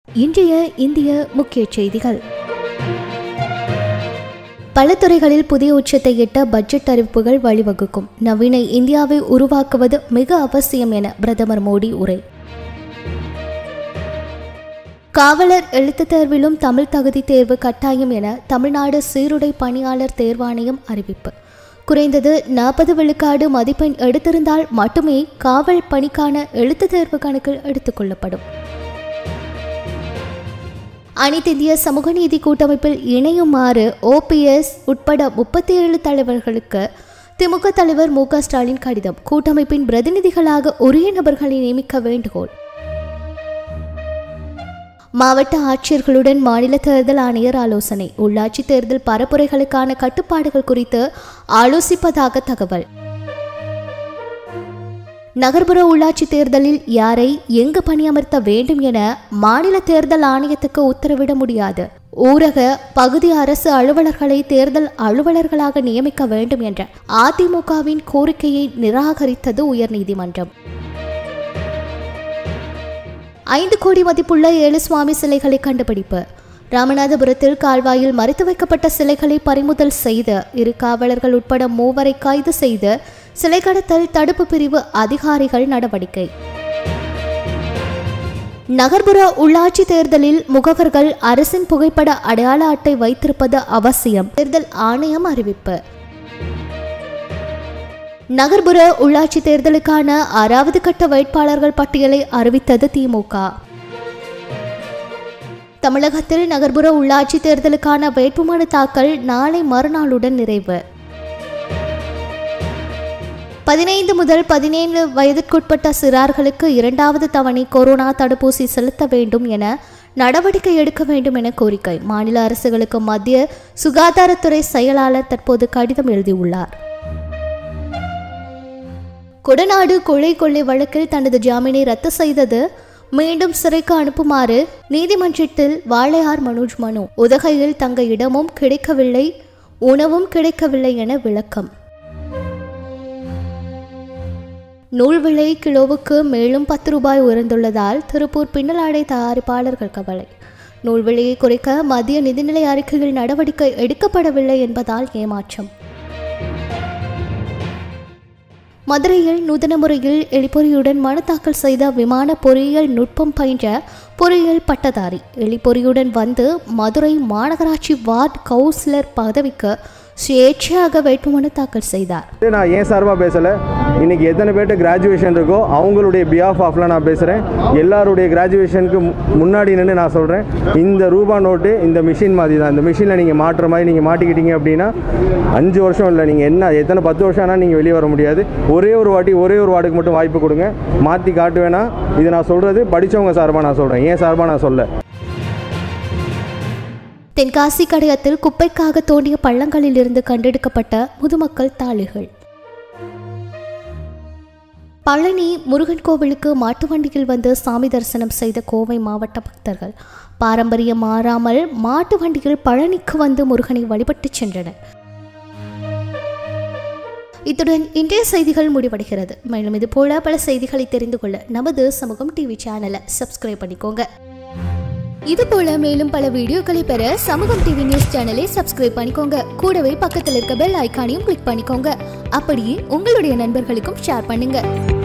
இன்றைய இந்திய முக்கிய செய்திகள் பல துறைகளில் புதிய உச்சத்தை எட்ட பட்ஜெட் அறிவிப்புகள் வழிவகுக்கும் நவீன இந்தியாவை உருவாக்குவது மிக அவசியம் என பிரதமர் மோடி உரை காவலர் எழுத்துத் தேர்விலும் தமிழ் தகுதி தேர்வு கட்டாயம் என தமிழ்நாடு சீருடை பணியாளர் தேர்வாணையம் அறிவிப்பு குறைந்தது நாற்பது விழுக்காடு மதிப்பெண் எடுத்திருந்தால் மட்டுமே காவல் பணிக்கான எழுத்துத் தேர்வு கணக்கில் எடுத்துக்கொள்ளப்படும் அனைத்திந்திய சமூக நீதி கூட்டமைப்பில் இணையுமாறு ஓபிஎஸ் உட்பட முப்பத்தி ஏழு தலைவர்களுக்கு திமுக தலைவர் மு க ஸ்டாலின் கடிதம் கூட்டமைப்பின் பிரதிநிதிகளாக உரிய நபர்களை நியமிக்க வேண்டுகோள் மாவட்ட ஆட்சியர்களுடன் மாநில தேர்தல் ஆணையர் ஆலோசனை உள்ளாட்சி தேர்தல் பரப்புரைகளுக்கான கட்டுப்பாடுகள் குறித்து ஆலோசிப்பதாக தகவல் நகர்ப்புற உள்ளாட்சி தேர்தலில் யாரை எங்கு பணியமர்த்த வேண்டும் என மாநில தேர்தல் ஆணையத்துக்கு உத்தரவிட முடியாது ஊரக பகுதி அரசு அலுவலர்களை தேர்தல் அலுவலர்களாக நியமிக்க வேண்டும் என்ற அதிமுகவின் கோரிக்கையை நிராகரித்தது உயர்நீதிமன்றம் ஐந்து கோடி மதிப்புள்ள ஏழு சுவாமி சிலைகளை கண்டுபிடிப்பு ராமநாதபுரத்தில் கால்வாயில் மறைத்து வைக்கப்பட்ட சிலைகளை பறிமுதல் செய்த இரு காவலர்கள் உட்பட மூவரை கைது செய்து சிலை கடத்தல் தடுப்பு பிரிவு அதிகாரிகள் நடவடிக்கை நகர்ப்புற உள்ளாட்சி தேர்தலில் முகவர்கள் அரசின் புகைப்பட அடையாள அட்டை வைத்திருப்பது அவசியம் தேர்தல் ஆணையம் அறிவிப்பு நகர்ப்புற உள்ளாட்சி தேர்தலுக்கான ஆறாவது கட்ட வேட்பாளர்கள் பட்டியலை அறிவித்தது திமுக தமிழகத்தில் நகர்ப்புற உள்ளாட்சி தேர்தலுக்கான வேட்புமனு தாக்கல் நாளை மறுநாளுடன் நிறைவு பதினைந்து முதல் பதினேழு வயதிற்குட்பட்ட சிறார்களுக்கு இரண்டாவது தவணை கொரோனா தடுப்பூசி செலுத்த வேண்டும் என நடவடிக்கை எடுக்க வேண்டும் என கோரிக்கை மாநில அரசுகளுக்கு மத்திய சுகாதாரத்துறை செயலாளர் தற்போது கடிதம் எழுதியுள்ளார் கொடநாடு கொலை கொள்ளை வழக்கில் தனது ஜாமீனை ரத்து செய்தது மீண்டும் சிறைக்கு அனுப்புமாறு நீதிமன்றத்தில் வாளையார் மனோஜ் மனு உதகையில் தங்க இடமும் கிடைக்கவில்லை உணவும் கிடைக்கவில்லை என விளக்கம் நூல் விலை கிலோவுக்கு மேலும் பத்து ரூபாய் உயர்ந்துள்ளதால் திருப்பூர் பின்னலாடை தயாரிப்பாளர்கள் கவலை நூல் விலையை குறைக்க மத்திய நிதிநிலை அறிக்கையில் நடவடிக்கை எடுக்கப்படவில்லை என்பதால் ஏமாற்றம் மதுரையில் நூதன முறையில் எலிப்பொறியுடன் மனு தாக்கல் செய்த விமான பொறியியல் நுட்பம் பயின்ற பொறியியல் பட்டதாரி எலிப்பொறியுடன் வந்து மதுரை மாநகராட்சி வார்டு கவுன்சிலர் பதவிக்கு சுயேட்சையாக வேட்புமனு தாக்கல் செய்தார் நான் ஏன் சார்பாக பேசலை இன்றைக்கி எத்தனை பேர்ட்ட கிராஜுவேஷன் இருக்கோ அவங்களுடைய பியாஃப் ஆஃப்ல நான் பேசுகிறேன் எல்லாருடைய கிராஜுவேஷனுக்கு முன்னாடி நின்று நான் சொல்கிறேன் இந்த ரூபா நோட்டு இந்த மிஷின் மாதிரி தான் இந்த மிஷினில் நீங்கள் மாட்டுற மாதிரி நீங்கள் மாட்டிக்கிட்டீங்க அப்படின்னா அஞ்சு வருஷம் இல்லை நீங்கள் என்ன எத்தனை பத்து வருஷம் ஆனால் நீங்கள் வெளியே வர முடியாது ஒரே ஒரு வாட்டி ஒரே ஒரு வார்டுக்கு மட்டும் வாய்ப்பு கொடுங்க மாற்றி காட்டுவேனா இது நான் சொல்கிறது படித்தவங்க சார்பாக நான் சொல்கிறேன் ஏன் சார்பாக நான் சொல்ல தென்காசி கடையத்தில் குப்பைக்காக தோண்டிய பள்ளங்களில் இருந்து கண்டெடுக்கப்பட்ட முதுமக்கள் தாளிகள் பழனி முருகன் கோவிலுக்கு மாட்டு வண்டியில் வந்து சாமி தரிசனம் செய்த கோவை மாவட்ட பக்தர்கள் பாரம்பரியம் மாறாமல் மாட்டு வண்டியில் பழனிக்கு வந்து முருகனை வழிபட்டு சென்றனர் இத்துடன் இன்றைய செய்திகள் முடிவடைகிறது மேலும் இது போல பல செய்திகளை தெரிந்து கொள்ள நமது சமூகம் டிவி சேனலை சப்ஸ்கிரைப் பண்ணிக்கோங்க இது போல மேலும் பல வீடியோக்களை பெற சமூகம் டிவி நியூஸ் சேனலை சப்ஸ்கிரைப் பண்ணிக்கோங்க கூடவே பக்கத்தில் இருக்க பெல் ஐக்கானையும் கிளிக் பண்ணிக்கோங்க அப்படியே உங்களுடைய நண்பர்களுக்கும் ஷேர் பண்ணுங்க